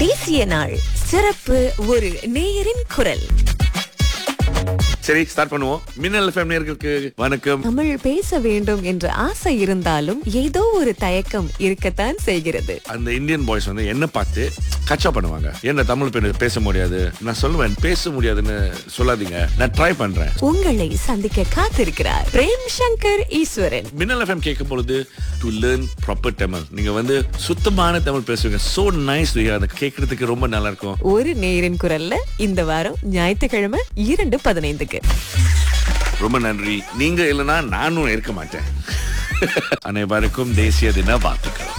தேசிய நாள் சிறப்பு ஒரு நேயரின் குரல் சரி ஸ்டார்ட் பண்ணுவோம் மின்னல் எஃப்எம் நேர்களுக்கு வணக்கம் தமிழ் பேச வேண்டும் என்ற ஆசை இருந்தாலும் ஏதோ ஒரு தயக்கம் இருக்கத்தான் செய்கிறது அந்த இந்தியன் பாய்ஸ் வந்து என்ன பார்த்து கச்சா பண்ணுவாங்க என்ன தமிழ் பெண் பேச முடியாது நான் சொல்லுவேன் பேச முடியாதுன்னு சொல்லாதீங்க நான் ட்ரை பண்றேன் உங்களை சந்திக்க காத்திருக்கிறார் பிரேம் சங்கர் ஈஸ்வரன் மின்னல் எஃப்எம் கேட்கும் பொழுது டு லேர்ன் ப்ராப்பர் தமிழ் நீங்க வந்து சுத்தமான தமிழ் பேசுவீங்க சோ நைஸ் அதை கேட்கறதுக்கு ரொம்ப நல்லா இருக்கும் ஒரு நேயரின் குரல்ல இந்த வாரம் ஞாயிற்றுக்கிழமை இரண்டு பதினைந்துக்கு ரொம்ப நன்றி நீங்க இல்லைன்னா நானும் இருக்க மாட்டேன் அனைவருக்கும் தேசிய தின வாழ்த்துக்கள்